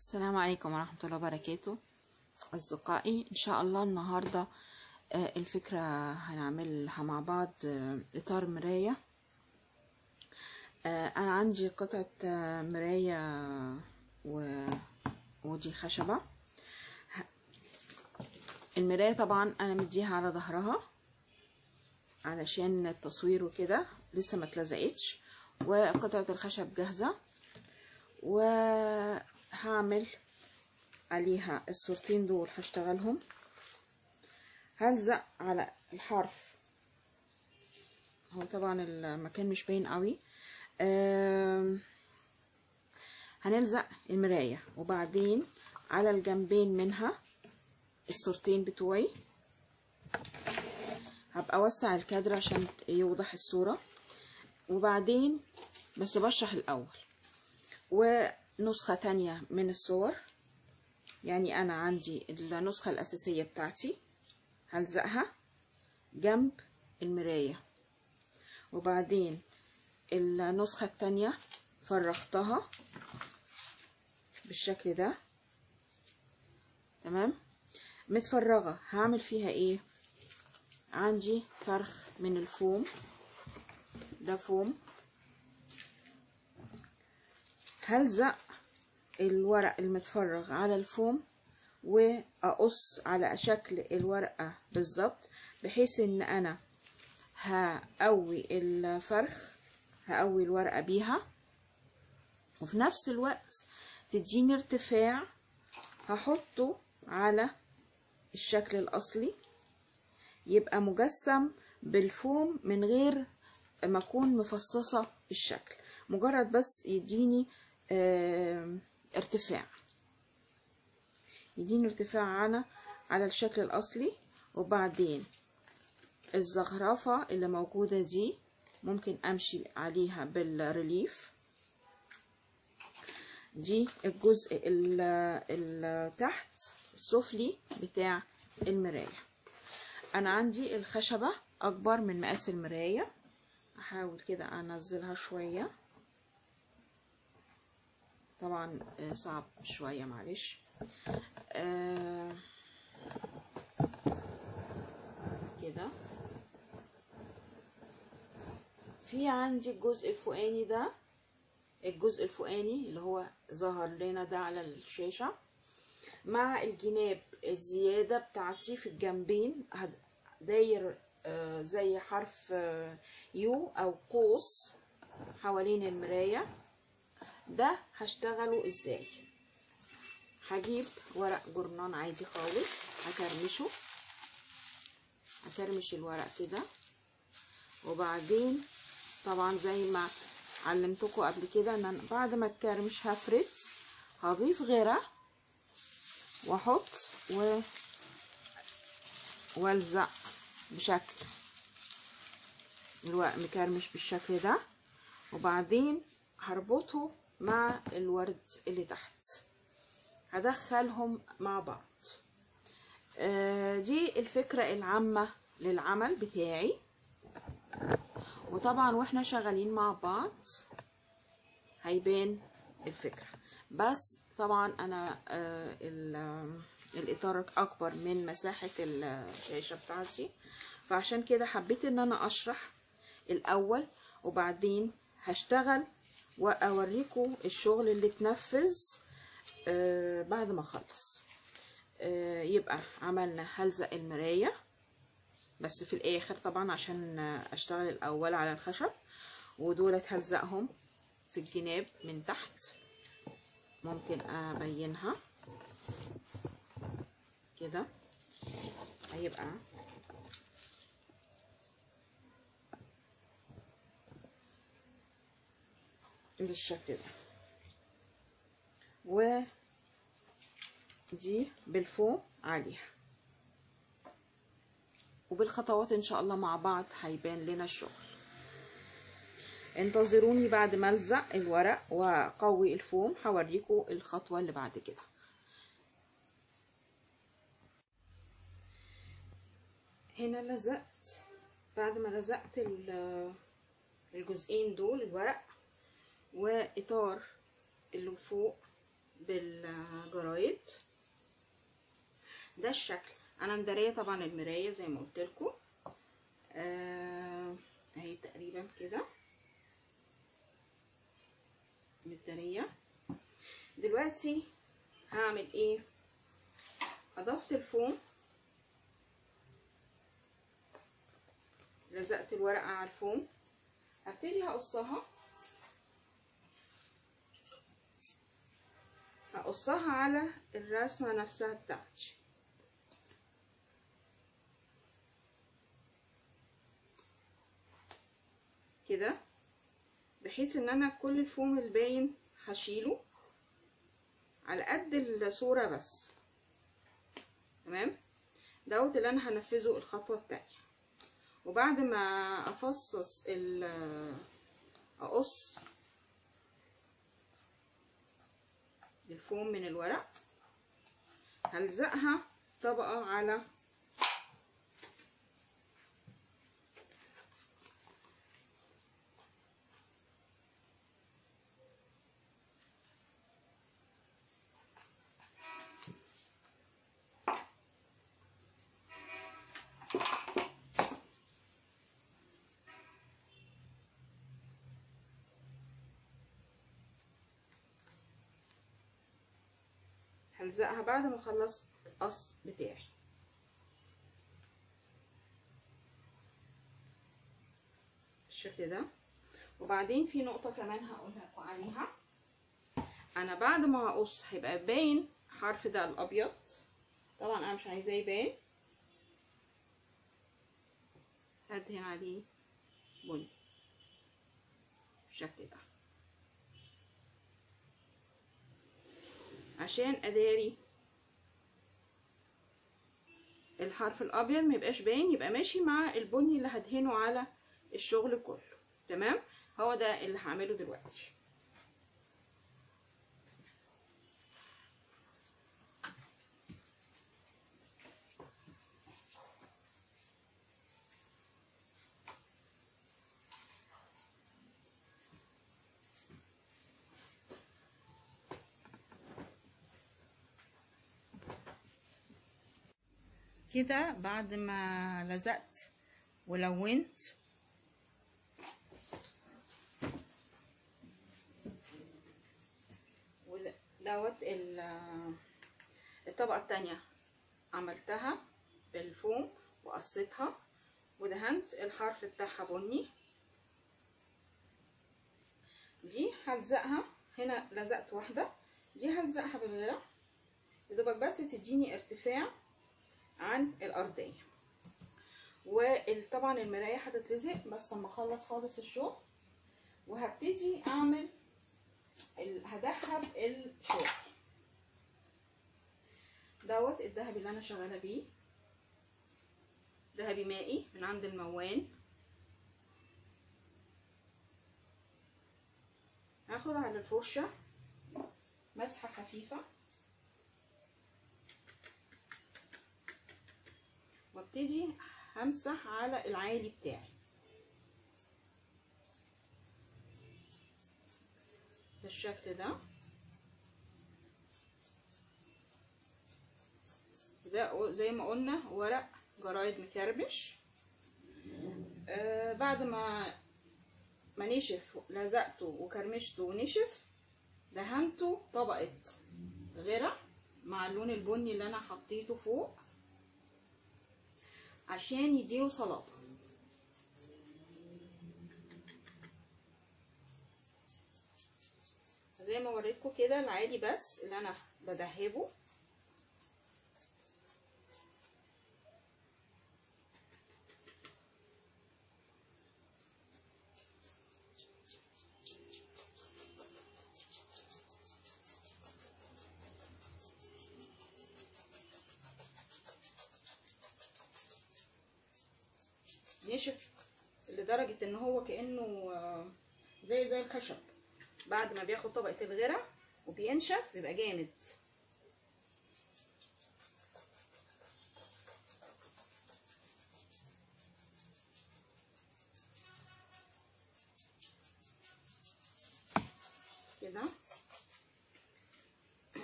السلام عليكم ورحمة الله وبركاته أصدقائي إن شاء الله النهاردة آه، الفكرة هنعملها مع بعض آه، إطار مراية آه، أنا عندي قطعة آه، مراية و... ودي خشبة ه- المراية طبعا أنا مديها على ظهرها علشان التصوير وكده لسه ما اتلزقتش وقطعة الخشب جاهزة وهعمل عليها الصورتين دول هشتغلهم هلزق على الحرف هو طبعا المكان مش باين قوي آم، هنلزق المراية وبعدين على الجنبين منها الصورتين بتوعي هبقى اوسع الكادر عشان يوضح الصورة وبعدين بس بشرح الاول ونسخة تانية من الصور يعني أنا عندي النسخة الأساسية بتاعتي هلزقها جنب المراية وبعدين النسخة التانية فرغتها بالشكل ده تمام متفرغة هعمل فيها ايه عندي فرخ من الفوم ده فوم هلزق الورق المتفرغ على الفوم واقص على شكل الورقة بالظبط بحيث ان انا هقوي الفرخ هقوي الورقة بيها وفي نفس الوقت تديني ارتفاع هحطه على الشكل الاصلي يبقى مجسم بالفوم من غير ما اكون مفصصة الشكل مجرد بس يديني آه ارتفاع يديني ارتفاع على على الشكل الاصلي وبعدين الزخرفة اللي موجودة دي ممكن امشي عليها بالريليف دي الجزء اللي تحت السفلي بتاع المراية انا عندي الخشبة اكبر من مقاس المراية احاول كده انزلها شوية طبعا آه، صعب شوية معلش آه، كده في عندي الجزء الفوقاني ده الجزء الفوقاني اللي هو ظهر لنا ده على الشاشة مع الجناب الزيادة بتاعتي في الجنبين هد- داير آه، زي حرف آه، يو أو قوس حوالين المراية ده هشتغله ازاي هجيب ورق جرنان عادي خالص هكرمشه هكرمش الورق كده وبعدين طبعا زي ما علمتكم قبل كده ان أنا بعد ما الكرمش هفرد هضيف غيره واحط و والزق بشكل الورق مكرمش بالشكل ده وبعدين هربطه مع الورد اللي تحت هدخلهم مع بعض آه، دي الفكرة العامة للعمل بتاعي وطبعا واحنا شغالين مع بعض هيبان الفكرة بس طبعا انا آه، ال- الاطار اكبر من مساحة الشاشة بتاعتي فعشان كده حبيت ان انا اشرح الاول وبعدين هشتغل واوريكم الشغل اللي اتنفذ آه، بعد ما اخلص آه، يبقى عملنا هلزق المراية بس في الاخر طبعا عشان اشتغل الاول على الخشب ودولت هلزقهم في الجناب من تحت ممكن ابينها كده هيبقى بالشكل ده ودي بالفوم عليها وبالخطوات ان شاء الله مع بعض هيبان لنا الشغل انتظروني بعد ما الزق الورق واقوي الفوم هوريكم الخطوه اللي بعد كده هنا لزقت بعد ما لزقت ال- الجزئين دول الورق واطار اللي فوق بالجرايد ده الشكل انا مداريه طبعا المرايه زي ما قلت لكم آه اهي تقريبا كده مداريه دلوقتي هعمل ايه اضفت الفوم لزقت الورقه على الفوم هبتدي هقصها هقصها على الرسمه نفسها بتاعتي كده بحيث ان انا كل الفوم الباين هشيله على قد الصورة بس تمام دوت اللي انا هنفذه الخطوة التانية وبعد ما افصص ال اقص الفوم من الورق هلزقها طبقة على هلزقها بعد ما اخلص القص بتاعي بالشكل ده وبعدين في نقطة كمان هقول لكم عليها انا بعد ما هقص هيبقى باين حرف ده الابيض طبعا انا مش عايزاه يبان هدهن عليه بني بالشكل ده عشان اداري الحرف الابيض ما يبقاش باين يبقى ماشي مع البني اللي هدهنه على الشغل كله تمام هو ده اللي هعمله دلوقتي كده بعد ما لزقت ولونت دوت الطبقة التانية عملتها بالفوم وقصيتها ودهنت الحرف بتاعها بني دي هلزقها هنا لزقت واحدة دي هلزقها بالغيرة يدوبك بس تديني ارتفاع عن الارضيه وطبعا المرايه هتتلزق بس اما اخلص خالص الشغل وهبتدي اعمل هدهب الشغل دوت الذهبي اللي انا شغاله بيه ذهبي مائي من عند الموان هاخد على الفرشه مسحه خفيفه وابتدي همسح على العالي بتاعي بالشكل ده ده زي ما قلنا ورق جرايد مكرمش آه بعد ما ما نشف لزقته وكرمشته ونشف دهنته طبقة غيرة مع اللون البني اللي انا حطيته فوق عشان يديله صلابة زي ما وريتكم كده العادي بس اللي انا بدهبه نشف لدرجة ان هو كأنه زي زي الخشب بعد ما بياخد طبقة الغرة وبينشف بيبقى جامد كده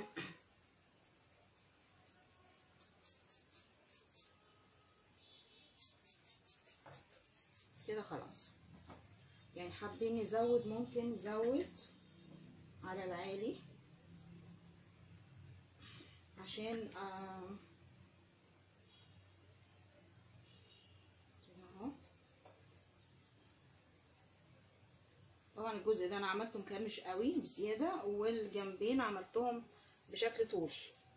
خلاص يعني حابين نزود ممكن نزود على العالي عشان آه كده اهو طبعا الجزء ده انا عملته مكرمش قوي بزياده والجنبين عملتهم بشكل طول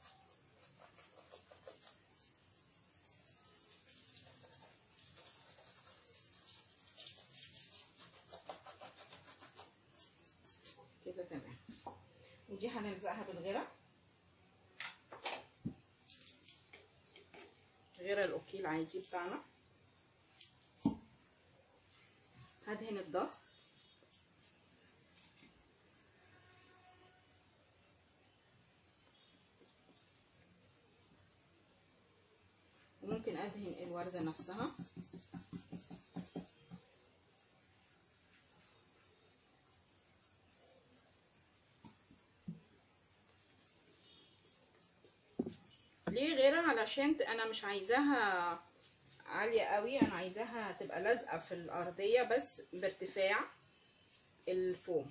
كده تمام ودي هنلزقها بالغيره غير الاوكي العادي بتاعنا هدهن الظهر وممكن ادهن الوردة نفسها ليه غيرها علشان انا مش عايزاها عالية قوي انا عايزاها تبقى لازقة في الارضية بس بارتفاع الفوم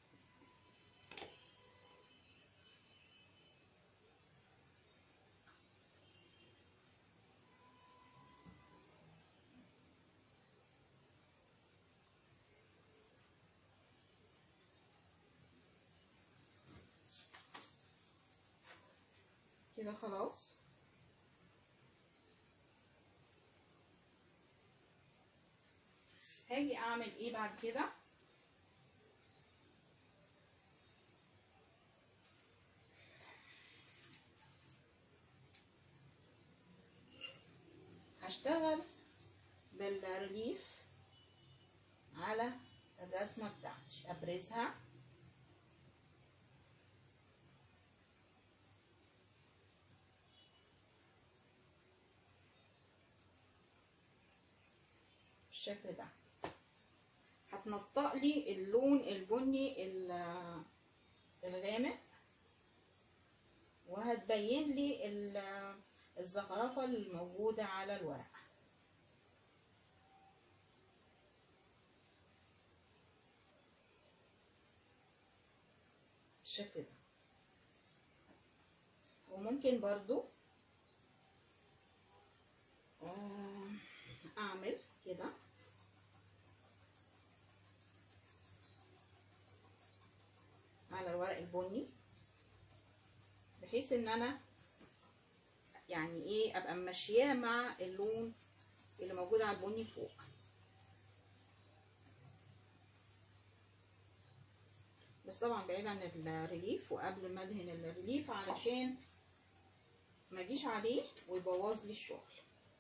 كده خلاص هاجي اعمل ايه بعد كده هشتغل بالريليف على الرسمة بتاعتي ابرزها بالشكل ده هتنطق لي اللون البني ال- الغامق وهتبين لي ال- الزخرفة الموجودة على الورق بالشكل ده وممكن برضو آه، اعمل كده على الورق البني بحيث ان انا يعني ايه ابقى ماشياه مع اللون اللي موجود على البني فوق بس طبعا بعيد عن الريليف وقبل ما ادهن الريليف علشان ما اجيش عليه ويبوظ لي الشغل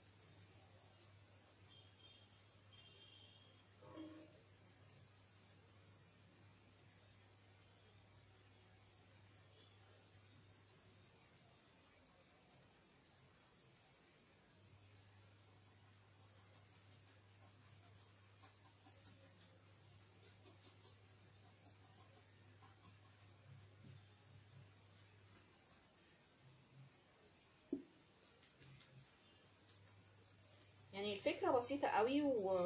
يعني الفكرة بسيطة قوي و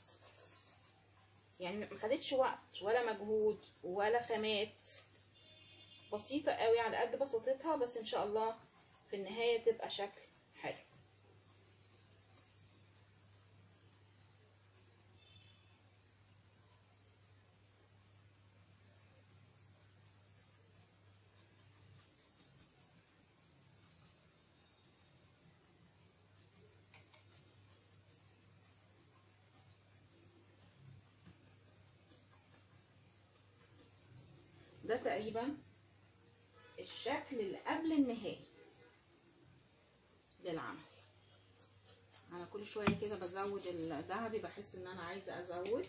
يعني ما خدتش وقت ولا مجهود ولا خامات بسيطة قوي على قد بساطتها بس ان شاء الله في النهاية تبقى شكل حلو ده تقريبا الشكل اللي قبل النهائي للعمل انا كل شويه كده بزود الذهبي بحس ان انا عايزه ازود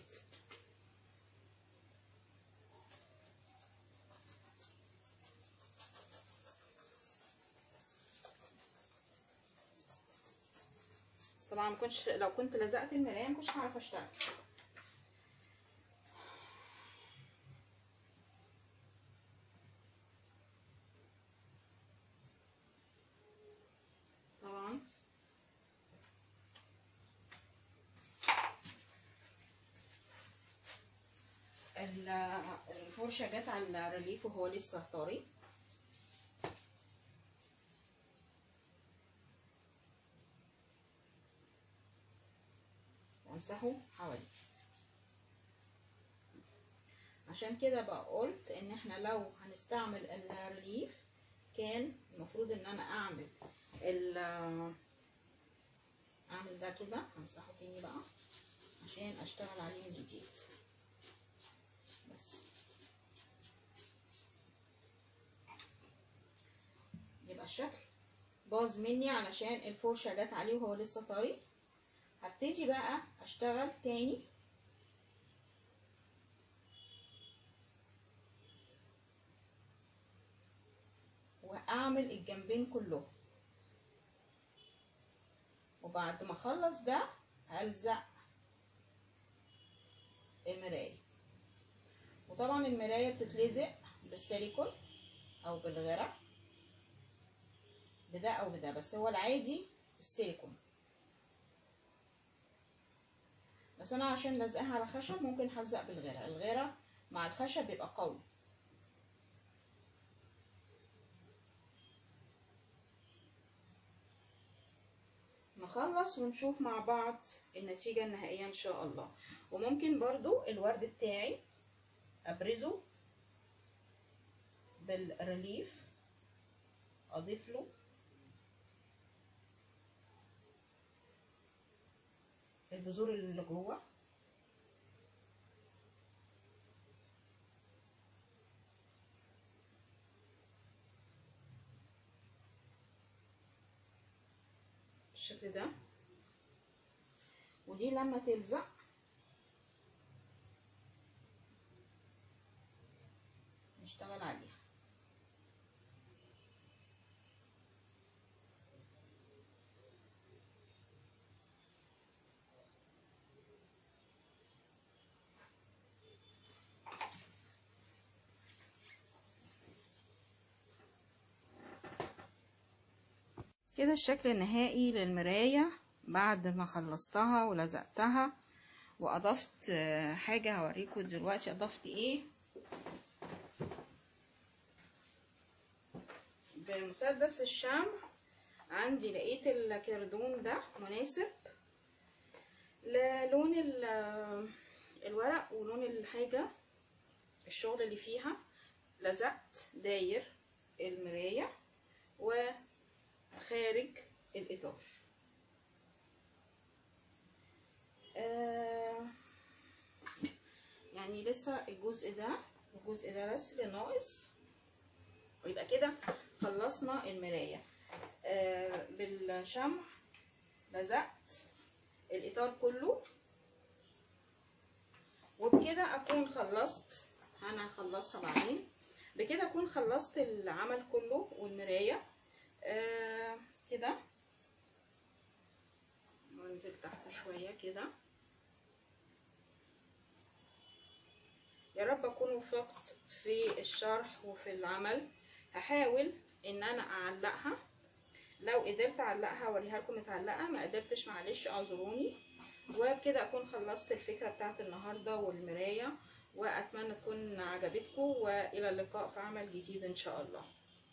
طبعا ما كنتش لو كنت لزقت المرايه ما كنتش هعرف اشتغل طبعا ال- الفرشة جت على الريليف وهو لسه طري وامسحه حوالي عشان كده بقى قلت ان احنا لو هنستعمل الريليف كان المفروض ان انا اعمل ال اعمل ده كده همسحه تاني بقى عشان اشتغل عليه من جديد بس يبقى الشكل باظ مني علشان الفرشة جت عليه وهو لسه طري هبتدي بقى اشتغل تاني واعمل الجنبين كلهم وبعد ما اخلص ده هلزق المراية وطبعا المراية بتتلزق بالسيليكون او بالغرق بده او بده بس هو العادي السيليكون بس انا عشان لازقها على خشب ممكن هلزق بالغيره الغيره مع الخشب بيبقى قوي نخلص ونشوف مع بعض النتيجة النهائية ان شاء الله وممكن برضو الورد بتاعي ابرزه بالريليف اضيف له البذور اللي جوه بالشكل ده ودي لما تلزق نشتغل عليها كده الشكل النهائي للمراية بعد ما خلصتها ولزقتها واضفت آه، حاجة هوريكم دلوقتي اضفت ايه بمسدس الشمع عندي لقيت الكردون ده مناسب للون ال- الورق ولون الحاجة الشغل اللي فيها لزقت داير المراية وخارج الإطار آه يعني لسه الجزء ده الجزء ده بس اللي ناقص ويبقى كده خلصنا المراية آه بالشمع لزقت الإطار كله وبكده أكون خلصت أنا هخلصها بعدين بكده أكون خلصت العمل كله والمراية آه كده وانزل تحت شوية كده يا رب اكون وفقت في الشرح وفي العمل هحاول ان انا اعلقها لو قدرت اعلقها اوريها لكم متعلقه ما قدرتش معلش اعذروني وبكده اكون خلصت الفكره بتاعت النهارده والمرايه واتمنى تكون عجبتكم والى اللقاء في عمل جديد ان شاء الله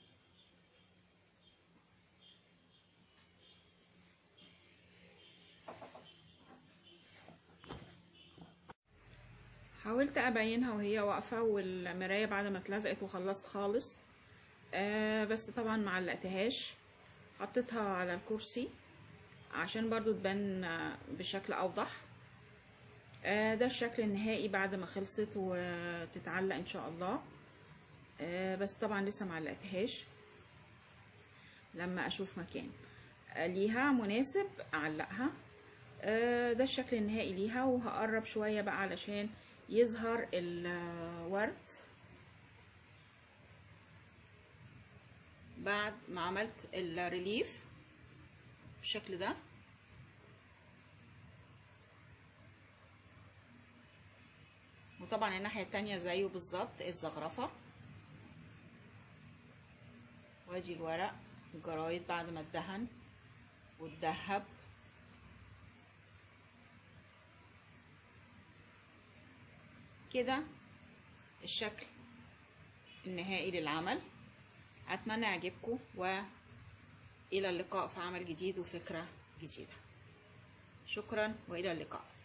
حاولت ابينها وهي واقفه والمرايه بعد ما اتلزقت وخلصت خالص آه بس طبعا ما علقتهاش حطيتها على الكرسي عشان برضو تبان آه، بشكل اوضح آه ده الشكل النهائي بعد ما خلصت وتتعلق ان شاء الله آه بس طبعا لسه ما علقتهاش لما اشوف مكان آه ليها مناسب اعلقها آه ده الشكل النهائي ليها وهقرب شوية بقى علشان يظهر الورد بعد ما عملت الريليف بالشكل ده وطبعا الناحية التانية زيه بالظبط الزخرفة وادي الورق الجرايد بعد ما اتدهن واتدهب كده الشكل النهائي للعمل اتمنى يعجبكم والى اللقاء في عمل جديد وفكره جديده شكرا والى اللقاء